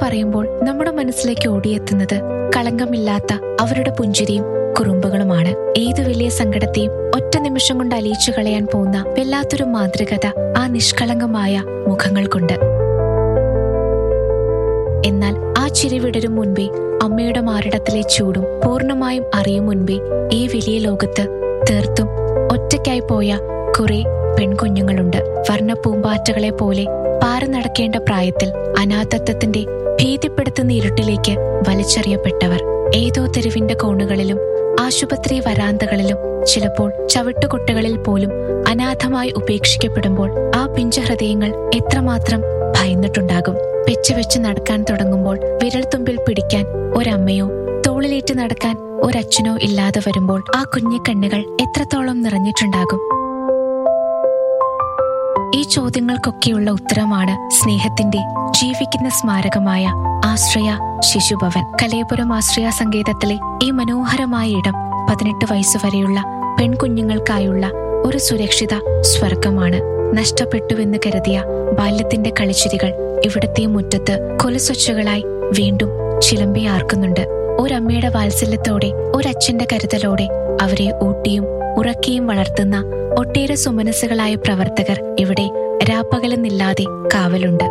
പറയുമ്പോൾ നമ്മുടെ മനസ്സിലേക്ക് ഓടിയെത്തുന്നത് കളങ്കമില്ലാത്ത അവരുടെ പുഞ്ചിരിയും കുറുമ്പുകളുമാണ് ഏതു വലിയ സങ്കടത്തെയും ഒറ്റ നിമിഷം കൊണ്ട് അലിയിച്ചു കളയാൻ പോകുന്ന വല്ലാത്തൊരു മാതൃകത ആ നിഷ്കളങ്കമായ മുഖങ്ങൾ കൊണ്ട് എന്നാൽ ആ ചിരി വിടരും മുൻപേ അമ്മയുടെ മാറിടത്തിലെ ചൂടും പൂർണ്ണമായും അറിയും മുൻപേ ഈ വലിയ ലോകത്ത് തീർത്തും ഒറ്റയ്ക്കായി പോയ കുറെ പെൺകുഞ്ഞുങ്ങളുണ്ട് വർണ്ണ പൂമ്പാറ്റകളെ പോലെ പാറി നടക്കേണ്ട പ്രായത്തിൽ അനാഥത്വത്തിന്റെ ഭീതിപ്പെടുത്തുന്ന ഇരുട്ടിലേക്ക് വലിച്ചെറിയപ്പെട്ടവർ ഏതോ തെരുവിന്റെ കോണുകളിലും ആശുപത്രി വരാന്തകളിലും ചിലപ്പോൾ ചവിട്ടുകൊട്ടകളിൽ പോലും അനാഥമായി ഉപേക്ഷിക്കപ്പെടുമ്പോൾ ആ പിഞ്ച ഹൃദയങ്ങൾ എത്രമാത്രം ഭയന്നിട്ടുണ്ടാകും വെച്ച് വെച്ച് നടക്കാൻ തുടങ്ങുമ്പോൾ വിരൽത്തുമ്പിൽ പിടിക്കാൻ ഒരമ്മയോ തോളിലേറ്റ് നടക്കാൻ ഒരച്ഛനോ ഇല്ലാതെ വരുമ്പോൾ ആ കുഞ്ഞു കണ്ണുകൾ എത്രത്തോളം നിറഞ്ഞിട്ടുണ്ടാകും ഈ ചോദ്യങ്ങൾക്കൊക്കെയുള്ള ഉത്തരമാണ് സ്നേഹത്തിന്റെ ജീവിക്കുന്ന സ്മാരകമായ ആശ്രയ ശിശുഭവൻ കലയപുരം ആശ്രയ സങ്കേതത്തിലെ ഈ മനോഹരമായ ഇടം പതിനെട്ട് വയസ്സുവരെയുള്ള പെൺകുഞ്ഞുങ്ങൾക്കായുള്ള ഒരു സുരക്ഷിത സ്വർഗമാണ് നഷ്ടപ്പെട്ടുവെന്ന് കരുതിയ ബാല്യത്തിന്റെ കളിച്ചിരികൾ ഇവിടത്തെ മുറ്റത്ത് കൊലസ്വച്ചുകളായി വീണ്ടും ചിലമ്പിയാർക്കുന്നുണ്ട് ഒരമ്മയുടെ വാത്സല്യത്തോടെ ഒരച്ഛന്റെ കരുതലോടെ അവരെ ഊട്ടിയും ഉറക്കിയും വളർത്തുന്ന ഒട്ടേറെ സുമനസ്സുകളായ പ്രവർത്തകർ ഇവിടെ രാപ്പകലെന്നില്ലാതെ കാവലുണ്ട്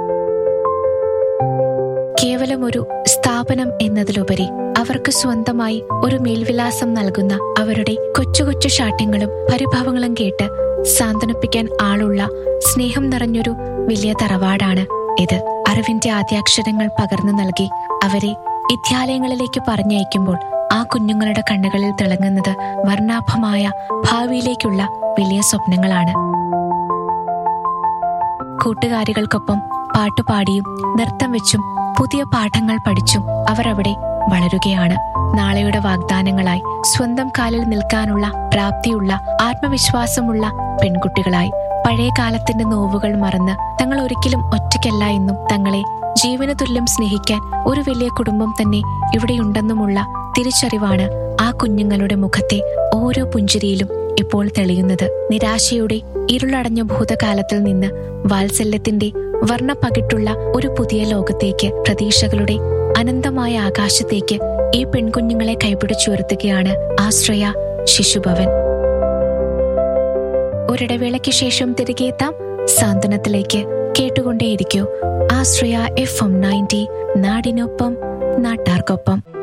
കേവലം ഒരു സ്ഥാപനം എന്നതിലുപരി അവർക്ക് സ്വന്തമായി ഒരു മേൽവിലാസം നൽകുന്ന അവരുടെ കൊച്ചു കൊച്ചു ശാഠ്യങ്ങളും പരിഭവങ്ങളും കേട്ട് സാന്ത്വനിപ്പിക്കാൻ ആളുള്ള സ്നേഹം നിറഞ്ഞൊരു വലിയ തറവാടാണ് ഇത് അറിവിന്റെ ആദ്യാക്ഷരങ്ങൾ പകർന്നു നൽകി അവരെ വിദ്യാലയങ്ങളിലേക്ക് പറഞ്ഞയക്കുമ്പോൾ ആ കുഞ്ഞുങ്ങളുടെ കണ്ണുകളിൽ തിളങ്ങുന്നത് വർണ്ണാഭമായ ഭാവിയിലേക്കുള്ള വലിയ സ്വപ്നങ്ങളാണ് കൂട്ടുകാരികൾക്കൊപ്പം പാട്ടുപാടിയും നൃത്തം വെച്ചും പുതിയ പാഠങ്ങൾ പഠിച്ചും അവർ അവിടെ വളരുകയാണ് നാളെയുടെ വാഗ്ദാനങ്ങളായി സ്വന്തം കാലിൽ നിൽക്കാനുള്ള പ്രാപ്തിയുള്ള ആത്മവിശ്വാസമുള്ള പെൺകുട്ടികളായി പഴയ കാലത്തിന്റെ നോവുകൾ മറന്ന് തങ്ങൾ ഒരിക്കലും ഒറ്റയ്ക്കല്ല എന്നും തങ്ങളെ ജീവന തുല്യം സ്നേഹിക്കാൻ ഒരു വലിയ കുടുംബം തന്നെ ഇവിടെയുണ്ടെന്നുമുള്ള തിരിച്ചറിവാണ് ആ കുഞ്ഞുങ്ങളുടെ മുഖത്തെ ഓരോ പുഞ്ചിരിയിലും ഇപ്പോൾ തെളിയുന്നത് നിരാശയുടെ ഇരുളടഞ്ഞ ഭൂതകാലത്തിൽ നിന്ന് വാത്സല്യത്തിന്റെ വർണ്ണപ്പകിട്ടുള്ള ഒരു പുതിയ ലോകത്തേക്ക് പ്രതീക്ഷകളുടെ അനന്തമായ ആകാശത്തേക്ക് ഈ പെൺകുഞ്ഞുങ്ങളെ കൈപിടിച്ചുയർത്തുകയാണ് ആശ്രയ ശിശുഭവൻ ഒരിടവേളയ്ക്ക് ശേഷം തിരികെ എത്താം സാന്ത്വനത്തിലേക്ക് കേട്ടുകൊണ്ടേയിരിക്കൂ ആശ്രയ എഫ് എം നയൻറ്റി നാടിനൊപ്പം നാട്ടാർക്കൊപ്പം